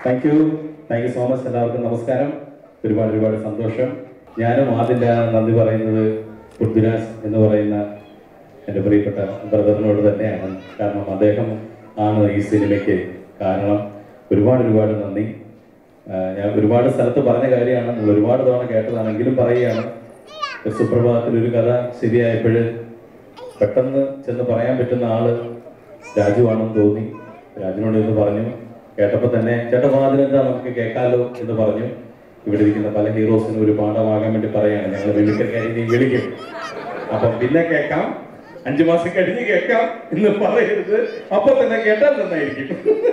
thank you thank you so much എല്ലാവർക്കും നമസ്കാരം ഒരുപാട് ഒരുപാട് സന്തോഷം ഞാനും ആദ്യം നന്ദി പറയുന്നത് പൃഥ്വിരാജ് എന്ന് പറയുന്ന എൻ്റെ പ്രിയപ്പെട്ട ബ്രദറിനോട് തന്നെയാണ് കാരണം അദ്ദേഹം ആണ് ഈ സിനിമയ്ക്ക് കാരണം ഒരുപാട് ഒരുപാട് നന്ദി ആ, ഞാൻ ഒരുപാട് സ്ഥലത്ത് പറഞ്ഞ കാര്യമാണ് നിങ്ങൾ ഒരുപാട് തവണ കേട്ടതാണെങ്കിലും പറയുകയാണ് ഒരു സുപ്രഭാതത്തിൽ ഒരു കഥ ശരിയായപ്പോൾ പെട്ടെന്ന് ചെന്ന് പറയാൻ പറ്റുന്ന ആള് രാജുവാണെന്ന് തോന്നി രാജുവിനോട് എന്ന് പറഞ്ഞു കേട്ടപ്പോൾ തന്നെ ചേട്ടാ വാതിലെന്താ നമുക്ക് കേൾക്കാലോ എന്ന് പറഞ്ഞു ഇവിടെ ഇരിക്കുന്ന പല ഹീറോസിനും ഒരു പാഠമാകാൻ വേണ്ടി പറയാണ് ഞങ്ങൾ വെള്ളിക്കരക്കാരി നീ വിളിക്കും അപ്പം പിന്നെ കേൾക്കാം അഞ്ചു മാസം കഴിഞ്ഞ് കേൾക്കാം എന്ന് പറയരുത് അപ്പൊ തന്നെ കേട്ടാൽ നന്നായിരിക്കും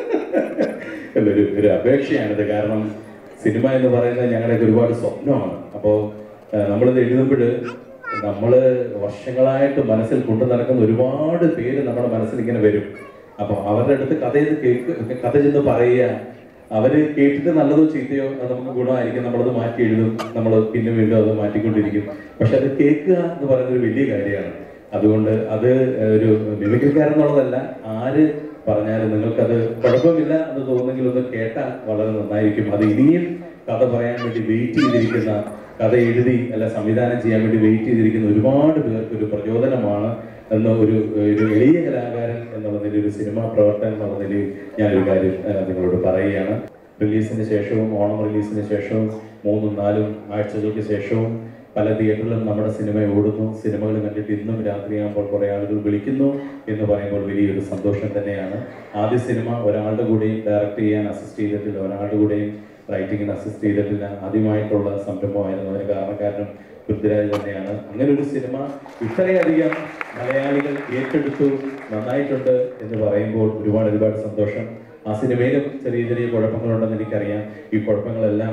എന്നൊരു ഒരു അപേക്ഷയാണിത് കാരണം സിനിമ എന്ന് പറയുന്നത് ഞങ്ങളുടെ ഒരുപാട് സ്വപ്നമാണ് അപ്പോൾ നമ്മളിത് എഴുതുമ്പോൾ നമ്മൾ വർഷങ്ങളായിട്ട് മനസ്സിൽ കൊണ്ടു നടക്കുന്ന ഒരുപാട് പേര് നമ്മുടെ മനസ്സിൽ ഇങ്ങനെ വരും അപ്പൊ അവരുടെ അടുത്ത് കഥ ചെയ്ത് കേക്ക് കഥ ചെന്ന് പറയുക അവര് കേട്ടിട്ട് നല്ലതോ ചീത്തയോ അത് നമുക്ക് ഗുണമായിരിക്കും നമ്മളത് മാറ്റി എഴുതും നമ്മൾ പിന്നെ വീണ്ടും അത് മാറ്റിക്കൊണ്ടിരിക്കും പക്ഷെ അത് കേൾക്കുക എന്ന് പറയുന്നത് ഒരു വലിയ കാര്യമാണ് അതുകൊണ്ട് അത് ഒരു മിമിക്രിക്കാരെന്നുള്ളതല്ല ആര് പറഞ്ഞാലും നിങ്ങൾക്കത് കുഴപ്പമില്ല എന്ന് തോന്നുന്നെങ്കിൽ ഒന്ന് കേട്ടാൽ വളരെ നന്നായിരിക്കും അത് ഇനിയും കഥ പറയാൻ വേണ്ടി വെയിറ്റ് ചെയ്തിരിക്കുന്ന കഥ എഴുതി അല്ല സംവിധാനം ചെയ്യാൻ വേണ്ടി വെയിറ്റ് ചെയ്തിരിക്കുന്ന ഒരുപാട് പേർക്ക് ഒരു പ്രചോദനമാണ് എന്ന ഒരു ഒരു എളിയ കലാകാരൻ എന്നുള്ള നിലയിൽ ഒരു സിനിമാ പ്രവർത്തകൻ എന്നുള്ള നിലയിൽ ഞാനൊരു കാര്യം ആ, നിങ്ങളോട് പറയുകയാണ് റിലീസിന് ശേഷവും ഓണം റിലീസിന് ശേഷവും മൂന്നും നാലും ആഴ്ചകൾക്ക് ശേഷവും പല തിയേറ്ററിലും നമ്മുടെ സിനിമ ഓടുന്നു സിനിമകൾ കണ്ടിട്ട് ഇന്നും രാത്രിയാകുമ്പോൾ കുറേ ആളുകൾ വിളിക്കുന്നു എന്ന് പറയുമ്പോൾ വലിയൊരു സന്തോഷം തന്നെയാണ് ആദ്യ സിനിമ ഒരാളുടെ കൂടെയും ഡയറക്റ്റ് ചെയ്യാൻ അസിസ്റ്റ് ചെയ്തിട്ടില്ല ഒരാളുടെ കൂടെയും റൈറ്റിങ്ങിന് അസിസ്റ്റ് ചെയ്തിട്ടില്ല ആദ്യമായിട്ടുള്ള സംരംഭമായിരുന്നു അതിന് കാരണക്കാരനും പൃഥ്വിരാജ് തന്നെയാണ് അങ്ങനെ ഒരു സിനിമ ഇത്രയധികം മലയാളികൾ ഏറ്റെടുത്തു നന്നായിട്ടുണ്ട് എന്ന് പറയുമ്പോൾ ഒരുപാട് ഒരുപാട് സന്തോഷം ആ സിനിമയിലും ചെറിയ ചെറിയ കുഴപ്പങ്ങളുണ്ടെന്ന് എനിക്കറിയാം ഈ കുഴപ്പങ്ങളെല്ലാം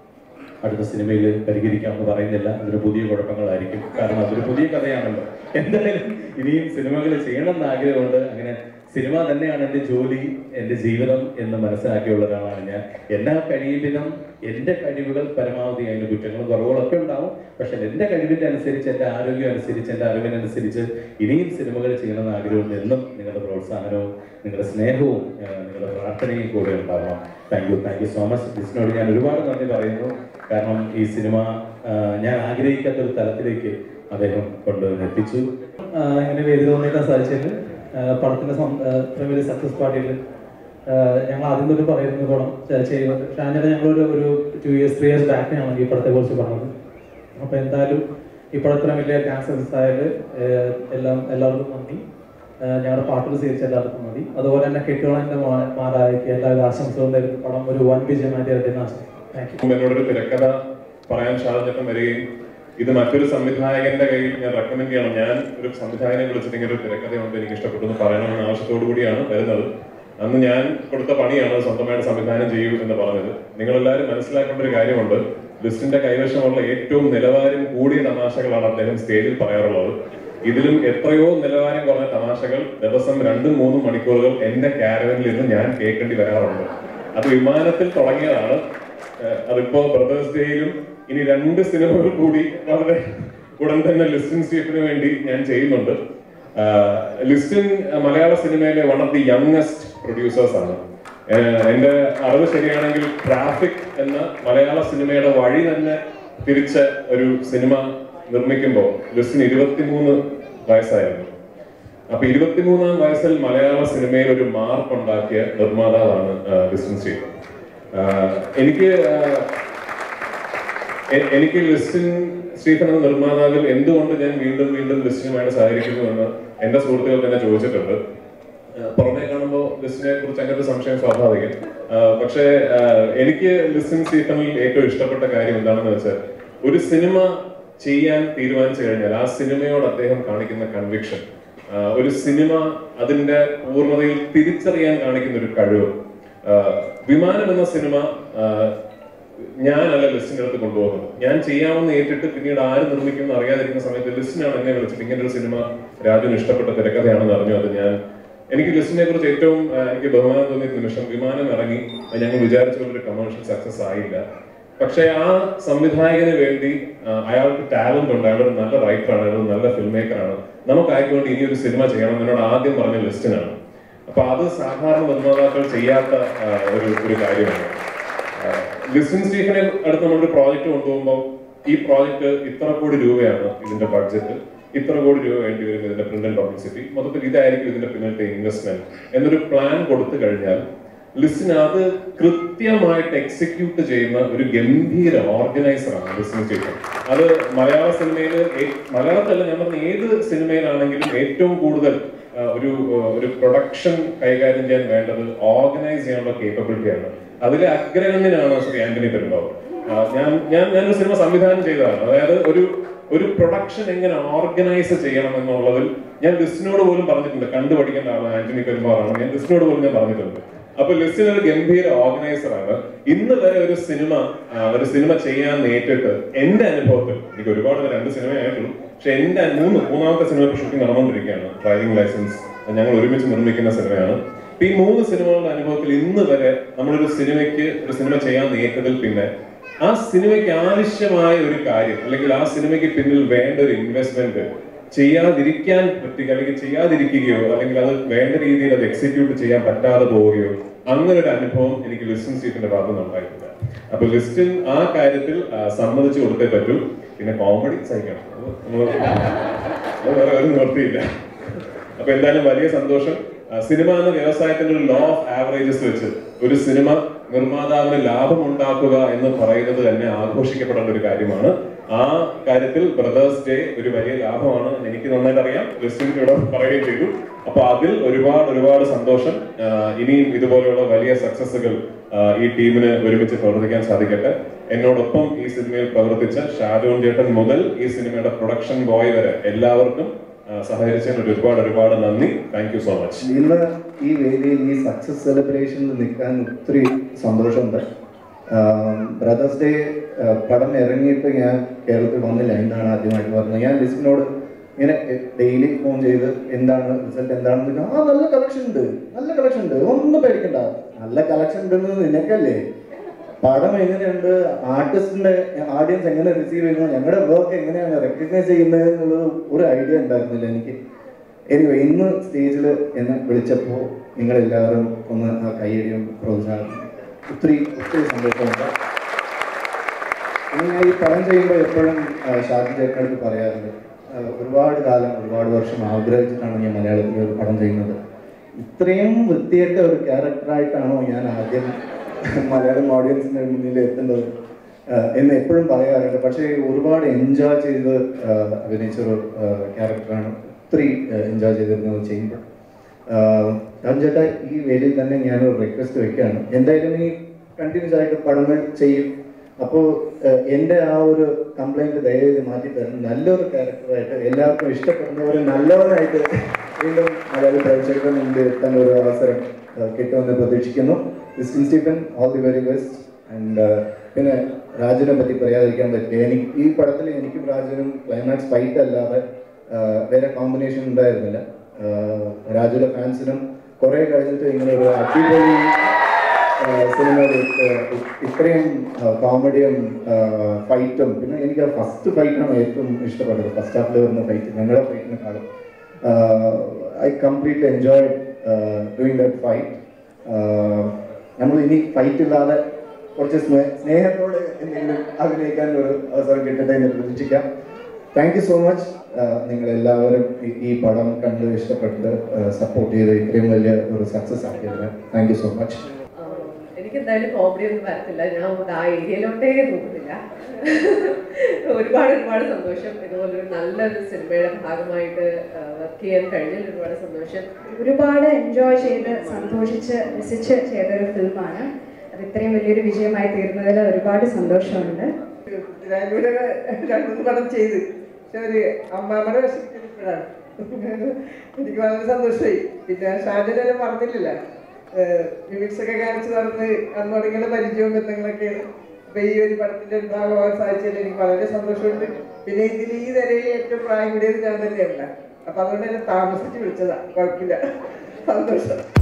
അടുത്ത സിനിമയിൽ പരിഹരിക്കാമെന്ന് പറയുന്നില്ല അതൊരു പുതിയ കുഴപ്പങ്ങളായിരിക്കും കാരണം അതൊരു പുതിയ കഥയാണല്ലോ എന്തായാലും ഇനിയും സിനിമകൾ ചെയ്യണമെന്ന് ആഗ്രഹമുണ്ട് അങ്ങനെ സിനിമ തന്നെയാണ് എൻ്റെ ജോലി എൻ്റെ ജീവിതം എന്ന് മനസ്സിലാക്കിയുള്ള ഒരാളാണ് ഞാൻ എന്നാ കഴിവിനും എൻ്റെ കഴിവുകൾ പരമാവധി അതിൻ്റെ കുറ്റങ്ങളും കുറവുകളൊക്കെ ഉണ്ടാവും പക്ഷെ എൻ്റെ കഴിവിൻ്റെ അനുസരിച്ച് എൻ്റെ ആരോഗ്യം അനുസരിച്ച് എൻ്റെ അറിവിനനുസരിച്ച് ഇനിയും സിനിമകൾ ചെയ്യണമെന്ന് ആഗ്രഹമുണ്ട് എന്നും നിങ്ങളുടെ പ്രോത്സാഹനവും നിങ്ങളുടെ സ്നേഹവും ആ, നിങ്ങളുടെ പ്രാർത്ഥനയും കൂടെ ഉണ്ടാവണം thank you thank you so much ഡിസ്നോട് ഞാൻ ഒരുപാട് നന്ദി പറയുന്നു കാരണം ഈ സിനിമ ആ, ഞാൻ ആഗ്രഹിക്കാത്ത ഒരു തലത്തിലേക്ക് അദ്ദേഹം കൊണ്ടുവന്ന് എത്തിച്ചു ആ, ഇങ്ങനെ വേദി തോന്നിക്കാൻ സാധിച്ചതിൽ പടത്തിന്റെ സം- ആ, ഇത്രയും വലിയ സക്സസ് പാർട്ടിയിൽ ഞങ്ങൾ ആദ്യം തൊട്ട് പറയുന്നത് പടം ചെ- ചെയ്യുന്നത് ഷാനിയുടെ ഞങ്ങളൊരു ഒരു two years three years back ഞങ്ങൾ ഈ പടത്തെ കുറിച്ച് പറഞ്ഞത് അപ്പോൾ എന്തായാലും ഈ പടം ഇത്രയും വലിയ ക്യാൻസർ ആയാൽ എല്ലാം എല്ലാവർക്കും നന്ദി ആ, ഞങ്ങളുടെ പാട്ടുകൾ സ്വീകരിച്ച എല്ലാവർക്കും മതി അതുപോലെ തന്നെ കെട്ടുകളെൻ്റെ മാറായിരിക്കും എല്ലാവരും ആശംസകളും തരുന്നു പടം ഒരു വൻ വിജയമായിട്ട് വരട്ടെ എന്ന് ആശംസിക്കുന്നു താങ്ക് യു എന്നോടൊരു തിരക്കഥ പറയാൻ ഷാജട്ടം വരികയും ഇത് മറ്റൊരു സംവിധായകന്റെ കയ്യിൽ ഞാൻ റെക്കമെൻഡ് ചെയ്യണം ഞാൻ ഒരു സംവിധായകനെ വിളിച്ചിട്ട് ഇങ്ങനെ ഒരു തിരക്കഥയുണ്ട് എനിക്ക് ഇഷ്ടപ്പെട്ടു എന്ന് പറയണമെന്ന ആവശ്യത്തോടു കൂടിയാണ് വരുന്നത് അന്ന് ഞാൻ കൊടുത്ത പണിയാണ് സ്വന്തമായിട്ട് സംവിധാനം ചെയ്യൂ എന്ന് പറഞ്ഞത് നിങ്ങളെല്ലാവരും മനസ്സിലാക്കേണ്ട ഒരു കാര്യമുണ്ട് ലിസ്റ്റിന്റെ കൈവശമുള്ള ഏറ്റവും നിലവാരം കൂടിയ തമാശകളാണ് അദ്ദേഹം സ്റ്റേജിൽ പറയാറുള്ളത് ഇതിലും എത്രയോ നിലവാരം കുറഞ്ഞ തമാശകൾ ദിവസം രണ്ടും മൂന്നും മണിക്കൂറുകൾ എന്റെ കാരവനിൽ ഇരുന്ന് ഞാൻ കേൾക്കേണ്ടി വരാറുണ്ട് അത് വിമാനത്തിൽ തുടങ്ങിയതാണ് ഏഹ് അതിപ്പോ ബ്രദേഴ്സ് ഡേയിലും ഇനി രണ്ട് സിനിമകൾ കൂടി വളരെ ഉടൻ തന്നെ ലിസ്റ്റിൻ സ്റ്റീഫിന് വേണ്ടി ഞാൻ ചെയ്യുന്നുണ്ട് ആഹ് ലിസ്റ്റിൻ മലയാള സിനിമയിലെ one of the youngest producers ആണ് ഏഹ് എന്റെ അറിവ് ശരിയാണെങ്കിൽ ട്രാഫിക് എന്ന മലയാള സിനിമയുടെ വഴി തന്നെ തിരിച്ച ഒരു സിനിമ നിർമ്മിക്കുമ്പോൾ ലിസ്റ്റിന് ഇരുപത്തിമൂന്ന് വയസ്സായിരുന്നു അപ്പൊ ഇരുപത്തിമൂന്നാം വയസ്സിൽ മലയാള സിനിമയിൽ ഒരു മാർക്ക് ഉണ്ടാക്കിയ നിർമ്മാതാവാണ് ആഹ് ലിസ്റ്റിൻ സ്റ്റീഫൻ ആഹ് എനിക്ക് ആഹ് എ- എനിക്ക് ലിസ്റ്റിൻ സ്റ്റീഫൻ എന്ന നിർമ്മാതാവിൽ എന്തുകൊണ്ട് ഞാൻ വീണ്ടും വീണ്ടും ലിസ്റ്റിനുമായിട്ട് സഹകരിക്കുന്നു എന്ന് എന്റെ സുഹൃത്തുക്കൾ തന്നെ ചോദിച്ചിട്ടുണ്ട് ആഹ് പുറമേ കാണുമ്പോൾ ലിസ്റ്റിനെ കുറിച്ച് അങ്ങനെ ഒരു സംശയം സ്വാഭാവികം ആഹ് പക്ഷേ ആഹ് എനിക്ക് ലിസ്റ്റിൻ സ്റ്റീഫനിൽ ഏറ്റവും ഇഷ്ടപ്പെട്ട കാര്യം എന്താണെന്ന് വെച്ചാൽ ഒരു സിനിമ ചെയ്യാൻ തീരുമാനിച്ചു കഴിഞ്ഞാൽ ആ സിനിമയോട് അദ്ദേഹം കാണിക്കുന്ന കൺവിക്ഷൻ ഒരു സിനിമ അതിന്റെ പൂർണ്ണതയിൽ തിരിച്ചറിയാൻ കാണിക്കുന്ന ഒരു കഴിവ് ആഹ് വിമാനം എന്ന സിനിമ ആഹ് ഞാനല്ല ലിസ്റ്റിന്റെ അടുത്ത് കൊണ്ടുപോകുന്നത് ഞാൻ ചെയ്യാമെന്ന് ഏറ്റിട്ട് പിന്നീട് ആര് നിർമ്മിക്കുമെന്ന് അറിയാതിരിക്കുന്ന സമയത്ത് ലിസ്റ്റിനാണ് എന്നെ വിളിച്ചിട്ട് ഇങ്ങനെ ഒരു സിനിമ രാജുവിന് ഇഷ്ടപ്പെട്ട തിരക്കഥയാണെന്ന് അറിഞ്ഞു അത് ഞാൻ എനിക്ക് ലിസ്റ്റിനെ കുറിച്ച് ഏറ്റവും ആ, എനിക്ക് ബഹുമാനം തോന്നിയ നിമിഷം വിമാനം ഇറങ്ങി അത് ഞങ്ങൾ വിചാരിച്ച പോലെ ഒരു കമേഴ്ഷ്യൽ സക്സസ് ആയില്ല പക്ഷേ ആ സംവിധായകന് വേണ്ടി ആ, അയാൾക്ക് ടാലന്റ് ഉണ്ട് അയാൾ ഒരു നല്ല റൈറ്ററാണ് അയാൾ ഒരു നല്ല ഫിൽം മേക്കറാണ് നമുക്കായിട്ട് വേണ്ടി ഇനി ഒരു സിനിമ ചെയ്യണം എന്നോട് ആദ്യം പറഞ്ഞ ലിസ്റ്റിനാണ് അപ്പൊ അത് സാധാരണ നിർമ്മാതാക്കൾ ചെയ്യാത്ത ആ, ഒരു ഒരു കാര്യമാണ് ലിസ്റ്റിൻ സ്റ്റീഫനെ അടുത്ത് നമ്മളൊരു പ്രോജക്റ്റ് കൊണ്ടുപോകുമ്പോൾ ഈ പ്രോജക്റ്റ് ഇത്ര കോടി രൂപയാണ് ഇതിന്റെ ബഡ്ജറ്റ് ഇത്ര കോടി രൂപ വേണ്ടി വരും ഇതിന്റെ പ്രിന്റ് ആൻഡ് പബ്ലിസിറ്റി മൊത്തത്തിൽ ഇതായിരിക്കും ഇതിന്റെ പിന്നിലത്തെ ഇൻവെസ്റ്റ്മെന്റ് എന്നൊരു പ്ലാൻ കൊടുത്തു കഴിഞ്ഞാൽ ലിസ്റ്റിന് അത് കൃത്യമായിട്ട് എക്സിക്യൂട്ട് ചെയ്യുന്ന ഒരു ഗംഭീര ഓർഗനൈസറാണ് ലിസ്റ്റിൻ സ്റ്റീഫൻ അത് മലയാള സിനിമയിൽ മലയാളത്തിലല്ല ഞാൻ പറഞ്ഞ ഏത് സിനിമയിലാണെങ്കിലും ഏറ്റവും കൂടുതൽ ആ, ഒരു ആ, ഒരു പ്രൊഡക്ഷൻ കൈകാര്യം ചെയ്യാൻ വേണ്ടത് ഓർഗനൈസ് ചെയ്യാനുള്ള കേപ്പബിലിറ്റിയാണ് അതിലെ അഗ്രഗണ്യനാണ് ശ്രീ ആന്റണി പെരുമ്പാവൂർ ആ, ഞാൻ ഞാൻ ഞാനൊരു സിനിമ സംവിധാനം ചെയ്തതാണ് അതായത് ഒരു ഒരു പ്രൊഡക്ഷൻ എങ്ങനെ ഓർഗനൈസ് ചെയ്യണം എന്നുള്ളതിൽ ഞാൻ ലിസ്റ്റിനോട് പോലും പറഞ്ഞിട്ടുണ്ട് കണ്ടു പഠിക്കേണ്ട ആളാണ് ആന്റണി പെരുമ്പാറാണ് ഞാൻ ലിസ്റ്റിനോട് പോലും ഞാൻ പറഞ്ഞിട്ടുണ്ട് അപ്പൊ ലിസ്റ്റിൻ ഒരു ഗംഭീര ഓർഗനൈസറാണ് ഇന്ന് വരെ ഒരു സിനിമ ആ, ഒരു സിനിമ ചെയ്യാൻ നേരിട്ട് എന്റെ അനുഭവത്തിൽ എനിക്ക് ഒരുപാട് രണ്ട് സിനിമ ആയിട്ടുള്ളൂ പക്ഷെ എന്റെ മൂന്ന് മൂന്നാമത്തെ സിനിമ ഇപ്പൊ ഷൂട്ടിംഗ് നടന്നുകൊണ്ടിരിക്കുകയാണ് ഡ്രൈവിംഗ് ലൈസൻസ് ഞങ്ങൾ ഒരുമിച്ച് നിർമ്മിക്കുന്ന സിനിമയാണ് അപ്പൊ ഈ മൂന്ന് സിനിമകളുടെ അനുഭവത്തിൽ ഇന്ന് വരെ നമ്മളൊരു സിനിമയ്ക്ക് ഒരു സിനിമ ചെയ്യാൻ നേരിട്ടതിൽ പിന്നെ ആ സിനിമയ്ക്ക് ആവശ്യമായ ഒരു കാര്യം അല്ലെങ്കിൽ ആ സിനിമയ്ക്ക് പിന്നിൽ വേണ്ട ഒരു ഇൻവെസ്റ്റ്മെന്റ് ചെയ്യാതിരിക്കാൻ പറ്റുക അല്ലെങ്കിൽ ചെയ്യാതിരിക്കുകയോ അല്ലെങ്കിൽ അത് വേണ്ട രീതിയിൽ അത് എക്സിക്യൂട്ട് ചെയ്യാൻ പറ്റാതെ പോവുകയോ അങ്ങനെ ഒരു അനുഭവം എനിക്ക് ലിസ്റ്റിൻ സ്റ്റീഫിന്റെ ഭാഗത്ത് നിന്ന് ഉണ്ടായിട്ടില്ല അപ്പൊ ലിസ്റ്റിൻ ആ കാര്യത്തിൽ ആ, സമ്മതിച്ചു കൊടുത്തേ പറ്റൂ പിന്നെ കോമഡി സഹിക്കണം അത് നമ്മള് അത് വേറെ ഒരു നിവർത്തിയില്ല അപ്പൊ എന്തായാലും വലിയ സന്തോഷം ആ, സിനിമ എന്ന വ്യവസായത്തിന്റെ ഒരു ലോ ഓഫ് ആവറേജസ് വെച്ച് ഒരു സിനിമ നിർമ്മാതാവിന് ലാഭം ഉണ്ടാക്കുക എന്ന് പറയുന്നത് തന്നെ ആഘോഷിക്കപ്പെടേണ്ട ഒരു കാര്യമാണ് ആ കാര്യത്തിൽ ബ്രദേഴ്സ് ഡേ ഒരു വലിയ ലാഭമാണ് എന്ന് എനിക്ക് നന്നായിട്ട് അറിയാം ക്രിസ്ത്യൻ ഇവിടെ പറയുകയും ചെയ്തു അപ്പൊ അതിൽ ഒരുപാട് ഒരുപാട് സന്തോഷം ആ, ഇനിയും ഇതുപോലെയുള്ള വലിയ സക്സസുകൾ ഈ ടീമിന് ഒരുമിച്ച് പ്രവർത്തിക്കാൻ സാധിക്കട്ടെ എന്നോടൊപ്പം ഈ സിനിമയിൽ പ്രവർത്തിച്ച ഷാജോൺ ചേട്ടൻ മുതൽ ഈ സിനിമയുടെ പ്രൊഡക്ഷൻ ബോയ് വരെ എല്ലാവർക്കും ആ, സഹകരിച്ചതിന് ഒരുപാട് ഒരുപാട് നന്ദി താങ്ക് യു സോ മച്ച് ഇന്ന് ഈ വേദിയിൽ ഈ സക്സസ് സെലിബ്രേഷനിൽ നിൽക്കാൻ ഒത്തിരി സന്തോഷമുണ്ട് ബ്രദേഴ്സ് ഡേ പടം ഇറങ്ങിയപ്പോൾ ഞാൻ കേരളത്തിൽ വന്നില്ല എന്താണ് ആദ്യമായിട്ട് പറഞ്ഞത് ഞാൻ ലിസ്റ്റിനോട് ഇങ്ങനെ ഡെയിലി ഫോൺ ചെയ്ത് എന്താണ് റിസൾട്ട് എന്താണെന്ന് ചോദിച്ചാൽ, ആ നല്ല കളക്ഷൻ ഉണ്ട് നല്ല കളക്ഷൻ ഉണ്ട് ഒന്നും പേടിക്കണ്ട നല്ല കളക്ഷൻ ഉണ്ടെന്ന് നിനക്കല്ലേ പടം എങ്ങനെയുണ്ട് ആർട്ടിസ്റ്റിന്റെ ആഡിയൻസ് എങ്ങനെ റിസീവ് ചെയ്യുന്നു ഞങ്ങളുടെ വർക്ക് എങ്ങനെയാണ് റെക്കഗ്നൈസ് ചെയ്യുന്നത് എന്നുള്ളത് ഒരു ഐഡിയ ഉണ്ടായിരുന്നില്ല എനിക്ക് എനിവേ ഇന്ന് സ്റ്റേജിൽ എന്നെ വിളിച്ചപ്പോൾ നിങ്ങളെല്ലാവരും ഒന്ന് ആ കയ്യടിയും പ്രോത്സാഹനം ഒത്തിരി ഒത്തിരി സന്തോഷമുണ്ട് ഇനി ഞാൻ ഈ പടം ചെയ്യുമ്പോൾ എപ്പോഴും ഷാജി ചേട്ടനടുത്ത് പറയാറുണ്ട് ആ, ഒരുപാട് കാലം ഒരുപാട് വർഷം ആഗ്രഹിച്ചിട്ടാണ് ഞാൻ മലയാളത്തിൽ ഒരു പടം ചെയ്യുന്നത് ഇത്രയും വൃത്തിയായിട്ട ഒരു ക്യാരക്ടറായിട്ടാണോ ഞാൻ ആദ്യം മലയാളം ഓഡിയൻസിന്റെ മുന്നിൽ എത്തുന്നത് ആ, എന്ന് എപ്പോഴും പറയാറുണ്ട് പക്ഷേ ഒരുപാട് എൻജോയ് ചെയ്ത് ആ, അഭിനയിച്ചൊരു ക്യാരക്ടറാണ് ഒത്തിരി എൻജോയ് ചെയ്തിരുന്നത് ചെയ്യുമ്പോൾ ചേട്ടാ ഈ വേദിയിൽ തന്നെ ഞാനൊരു റിക്വസ്റ്റ് വെക്കുകയാണ് എന്തായാലും ഈ കണ്ടിന്യൂസ് ആയിട്ട് പടങ്ങൾ ചെയ്യും അപ്പോൾ എൻ്റെ ആ ഒരു കംപ്ലൈൻറ്റ് ദയവേത് മാറ്റി തരണം നല്ലൊരു ക്യാരക്ടറായിട്ട് എല്ലാവർക്കും ഇഷ്ടപ്പെടുന്ന ഒരു നല്ലവനായിട്ട് വീണ്ടും മലയാളി പ്രേക്ഷകരുടെ മുമ്പിൽ എത്താൻ ഒരു അവസരം ആ, കിട്ടുമെന്ന് പ്രതീക്ഷിക്കുന്നു Christian Stephen all the very best and പിന്നെ രാജുവിനെ പറ്റി പറയാതിരിക്കാൻ പറ്റില്ല എനിക്ക് ഈ പടത്തിൽ എനിക്കും രാജുവിനും ക്ലൈമാക്സ് ഫൈറ്റ് അല്ലാതെ ആ, വേറെ കോമ്പിനേഷൻ ഉണ്ടായിരുന്നില്ല ആ, രാജുവിന്റെ ഫാൻസിനും കുറെ കഴിഞ്ഞിട്ട് ഇങ്ങനെ ഒരു അടിപൊളി സിനിമയിൽ ഇത്രയും കോമഡിയും ഫൈറ്റും പിന്നെ എനിക്ക് ഫസ്റ്റ് ഫൈറ്റാണ് ഏറ്റവും ഇഷ്ടപ്പെട്ടത് ഫസ്റ്റ് ഹാഫിൽ വരുന്ന ഫൈറ്റ് ഞങ്ങളുടെ ഫൈറ്റിനെക്കാളും I completely enjoy doing that fight നമ്മൾ ഇനി ഫൈറ്റ് ഇല്ലാതെ കുറച്ച് സ്നേ സ്നേഹത്തോടെ എന്തെങ്കിലും അഭിനയിക്കാൻ ഒരു അവസരം കിട്ടട്ടെ എന്ന് പ്രതീക്ഷിക്കാം താങ്ക് യു സോ മച്ച് നിങ്ങൾ എല്ലാവരും ഈ- ഈ പടം കണ്ട് ഇഷ്ടപ്പെട്ട് സപ്പോർട്ട് ചെയ്ത് ഇത്രയും വലിയ ഒരു സക്സസ് ആക്കിയതിന് താങ്ക് യു സോ മച്ച് എനിക്ക് എന്തായാലും കോമഡി ഒന്നും വരത്തില്ല ഞാൻ അങ്ങോട്ട് ആ ഏരിയയിലോട്ടേ നോക്കുന്നില്ല ഒരുപാട് ഒരുപാട് സന്തോഷം ഇതുപോലെ ഒരു നല്ലൊരു സിനിമയുടെ ഭാഗമായിട്ട് വർക്ക് ചെയ്യാൻ കഴിഞ്ഞതിൽ ഒരുപാട് സന്തോഷം ഒരുപാട് എൻജോയ് ചെയ്ത് സന്തോഷിച്ച് രസിച്ച് ചെയ്ത ഒരു ഫിലിമാണ് അത് ഇത്രയും വലിയൊരു വിജയമായി തീർന്നതിൽ ഒരുപാട് സന്തോഷമുണ്ട് ഞാനിവിടെ രണ്ടു പടം ചെയ്ത് പക്ഷെ ഒരു അമ്മാമ്മയുടെ വിഷമിച്ചപ്പോഴാണ് എനിക്ക് വളരെ സന്തോഷമായി പിന്നെ ഷാജനെ പറഞ്ഞില്ലല്ലോ മിമിക്സ് ഒക്കെ കാണിച്ച് നടന്ന് അന്ന് തുടങ്ങിയുള്ള പരിചയവും ബന്ധങ്ങളൊക്കെയാണ് അപ്പൊ ഈ ഒരു പടത്തിന്റെ ഒരു ഭാഗമാകാൻ സാധിച്ചതിൽ എനിക്ക് വളരെ സന്തോഷമുണ്ട് പിന്നെ ഇതിൽ ഈ നിലയിൽ ഏറ്റവും പ്രായം കൂടിയത് ഞാൻ തന്നെയല്ല അപ്പൊ അതുകൊണ്ട് തന്നെ താമസിച്ച് വിളിച്ചതാ കുഴപ്പമില്ല സന്തോഷം